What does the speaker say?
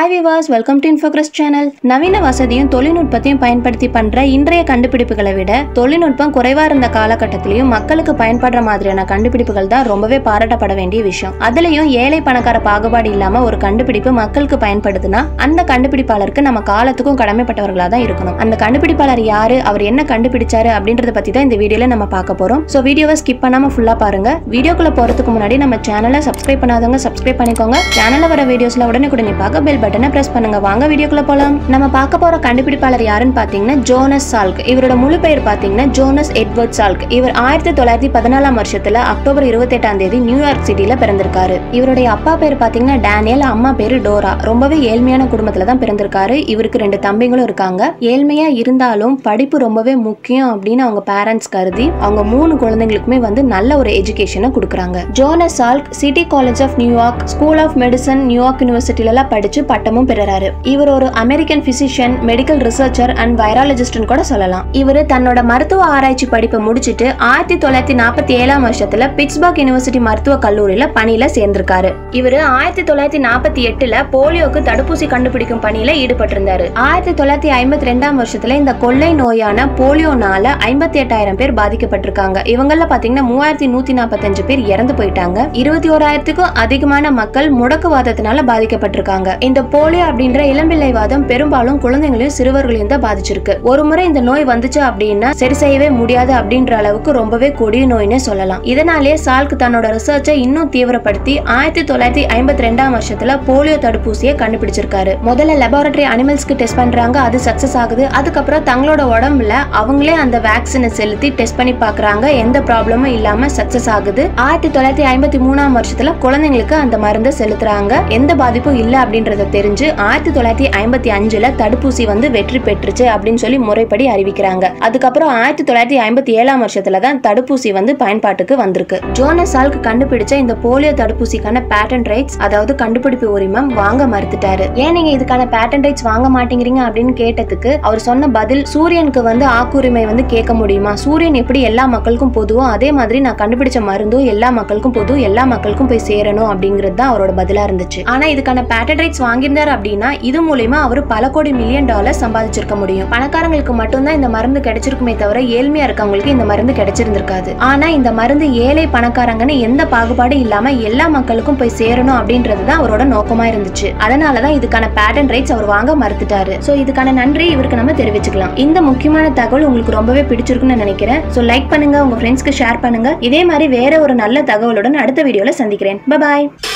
hi விவாஸ் welcome to இன்ஃபோக்ரஸ் channel நவீன வசதியும் தொழில்நுட்பத்தையும் பயன்படுத்தி பண்ற இன்றைய கண்டுபிடிப்புகளை விட தொழில்நுட்பம் குறைவா இருந்த காலகட்டத்திலையும் மக்களுக்கு பயன்படுற மாதிரியான கண்டுபிடிப்புகள் தான் ரொம்பவே பாராட்டப்பட வேண்டிய விஷயம் அதுலயும் ஏழை பணக்கார பாகுபாடு இல்லாம ஒரு கண்டுபிடிப்பு மக்களுக்கு பயன்படுதுன்னா அந்த கண்டுபிடிப்பாளருக்கு நம்ம காலத்துக்கும் கடமைப்பட்டவர்களா தான் இருக்கணும் அந்த கண்டுபிடிப்பாளர் யாரு அவர் என்ன கண்டுபிடிச்சாரு அப்படின்றத பத்தி தான் இந்த வீடியோல நம்ம பார்க்க போறோம் சோ வீடியோவை ஸ்கிப் பண்ணாம ஃபுல்லா பாருங்க வீடியோக்குள்ள போறதுக்கு முன்னாடி நம்ம சேனலை சப்ஸ்கிரைப் பண்ணாதவங்க சப்ஸ்கிரைப் பண்ணிக்கோங்க சேனல்ல வர வீடியோஸ்ல உடனுக்குடனே பார்க்க பெல் பட்டனை பிரஸ் பண்ணுங்க வாங்க வீடியோக்குள்ள போலாம் நம்ம பார்க்க போற கண்டுபிடிப்பாளர் யாருன்னு பாத்தீங்கன்னா ஜோனஸ் சால்க் இவரோட முழு பெயர் பாத்தீங்கன்னா ஜோனஸ் எட்வர்ட் சால்க் இவர் ஆயிரத்தி தொள்ளாயிரத்தி பதினாலாம் வருஷத்துல அக்டோபர் இருபத்தி எட்டாம் தேதி நியூயார்க் சிட்டில பிறந்திருக்காரு இவருடைய அப்பா பேர் பாத்தீங்கன்னா டேனியல் அம்மா பேரு டோரா ரொம்பவே ஏழ்மையான குடும்பத்துல தான் பிறந்திருக்காரு இவருக்கு ரெண்டு தம்பிங்களும் இருக்காங்க ஏழ்மையா இருந்தாலும் படிப்பு ரொம்பவே முக்கியம் அப்படின்னு அவங்க பேரண்ட்ஸ் கருதி அவங்க மூணு குழந்தைங்களுக்குமே வந்து நல்ல ஒரு எஜுகேஷனை கொடுக்குறாங்க Jonas Salk City College of New York School of Medicine New York யூனிவர்சிட்டில எல்லாம் படிச்சு பட்டமும் பெறாரு இவர் ஒரு American physician medical researcher and வைராலஜிஸ்ட்னு கூட சொல்லலாம் இவர் தன்னோட மருத்துவ ஆராய்ச்சி படிப்பை முடிச்சிட்டு ஆயிரத்தி தொள்ளாயிரத்தி நாற்பத்தி ஏழாம் வருஷத்துல பிட்ஸ்பர்க் யூனிவர்சிட்டி மருத்துவ கல்லூரியில பணியில சேர்ந்திருக்காரு இவர் ஆயிரத்தி தொள்ளாயிரத்தி நாற்பத்தி எட்டுல போலியோக்கு தடுப்பூசி கண்டுபிடிக்கும் பணியில ஈடுபட்டிருந்தாரு ஆயிரத்தி தொள்ளாயிரத்தி ஐம்பத்தி ரெண்டாம் வருஷத்துல இந்த கொள்ளை நோயான போலியோனால ஐம்பத்தி எட்டாயிரம் பேர் பாதிக்கப்பட்டிருக்காங்க இவங்கள பாத்தீங்கன்னா மூவாயிரத்தி நூத்தி நாற்பத்தஞ்சு பேர் இறந்து போயிட்டாங்க இருபத்தி ஓராயிரத்துக்கும் அதிகமான மக்கள் முடக்குவாதத்தினால பாதிக்கப்பட்டிருக்காங்க இந்த போலியோ அப்படின்ற இளம்பிள்ளைவாதம் பெரும்பாலும் குழந்தைங்களையும் சிறுவர்களையும் தான் பாதிச்சிருக்கு ஒரு முறை இந்த நோய் வந்துச்சு அப்படின்னா சரி செய்யவே முடியாது அப்படின்ற அளவுக்கு ரொம்பவே கொடிய நோய்னே சொல்லலாம் இதனாலேயே சால்க் தன்னோட ரிசர்ச்சை இன்னும் தீவிரப்படுத்தி ஆயிரத்தி தொள்ளாயிரத்தி ஐம்பத்தி ரெண்டாம் வருஷத்துல போலியோ தடுப்பூசியை கண்டுபிடிச்சிருக்காரு முதல்ல லெபார்டரி அனிமல்ஸ்க்கு டெஸ்ட் பண்றாங்க அது சக்சஸ் ஆகுது அதுக்கப்புறம் தங்களோட உடம்புல அவங்களே அந்த வேக்சினை செலுத்தி டெஸ்ட் பண்ணி பாக்குறாங்க எந்த ப்ராப்ளமும் இல்லாம சக்சஸ் ஆகுது ஆயிரத்தி தொள்ளாயிரத்தி ஐம்பத்தி மூணாம் வருஷத்துல குழந்தைங்களுக்கு அந்த மருந்தை செலுத்துறாங்க எந்த பாதிப்பும் இல்ல அப்படின்றத தெரிஞ்சு ஆயிரத்தி தொள்ளாயிரத்தி ஐம்பத்தி அஞ்சுல தடுப்பூசி வந்து வெற்றி பெற்றுச்சு அப்படின்னு சொல்லி முறைப்படி அறிவிக்கிறாங்க அதுக்கப்புறம் ஆயிரத்தி தொள்ளாயிரத்தி ஐம்பத்தி ஏழாம் வருஷத்துல தான் தடுப்பூசி வந்து பயன்பாட்டுக்கு வந்திருக்கு ஜோனஸ் சால்க் கண்டுபிடிச்ச இந்த போலியோ தடுப்பூசிக்கான பேட்டன் ரைட்ஸ் அதாவது கண்டுபிடிப்பு உரிமம் வாங்க மறுத்துட்டாரு ஏன் நீங்க இதுக்கான பேட்டன் ரைட்ஸ் வாங்க மாட்டேங்கிறீங்க அப்படின்னு கேட்டதுக்கு அவர் சொன்ன பதில் சூரியனுக்கு வந்து ஆக்குரிமை வந்து கேட்க முடியுமா சூரியன் எப்படி எல்லா மக்களுக்கும் பொதுவோ அதே மாதிரி நான் கண்டுபிடிச்ச மருந்தும் எல்லா மக்களுக்கும் பொது எல்லா மக்களுக்கும் போய் சேரணும் அப்படிங்கிறது தான் அவரோட பதிலா இருந்துச்சு ஆனா இதுக்கான பேட்டன் ரைட்ஸ் வாங்கியிருந்தாரு அப்படின்னா இது மூலியமா அவர் பல கோடி மில்லியன் டாலர் சம்பாதிச்சிருக்க முடியும் பணக்காரங்களுக்கு மட்டும்தான் இந்த மருந்து கிடைச்சிருக்குமே தவிர ஏழ்மையா இருக்கவங்களுக்கு இந்த மருந்து கிடைச்சிருந்திருக்காது ஆனா இந்த மருந்து ஏழை பணக்காரங்கன்னு எந்த பாகுபாடும் இல்லாம எல்லா மக்களுக்கும் போய் சேரணும் அப்படின்றது தான் அவரோட நோக்கமா இருந்துச்சு அதனாலதான் இதுக்கான பேட்டன் ரைட்ஸ் அவர் வாங்க மறுத்துட்டாரு சோ இதுக்கான நன்றி இவருக்கு நம்ம தெரிவிச்சுக்கலாம் இந்த முக்கியமான தகவல் உங்களுக்கு ரொம்பவே பிடிச்சிருக்குன்னு நினைக்கிறேன் சோ லைக் பண்ணுங்க உங்க ஃப்ரெண்ட்ஸ்க்கு ஷேர் பண்ணுங்க இதே மாதிரி வேற ஒரு நல்ல தகவலுடன் அடுத்த வீடியோல சந்திக்கிறேன் பாய்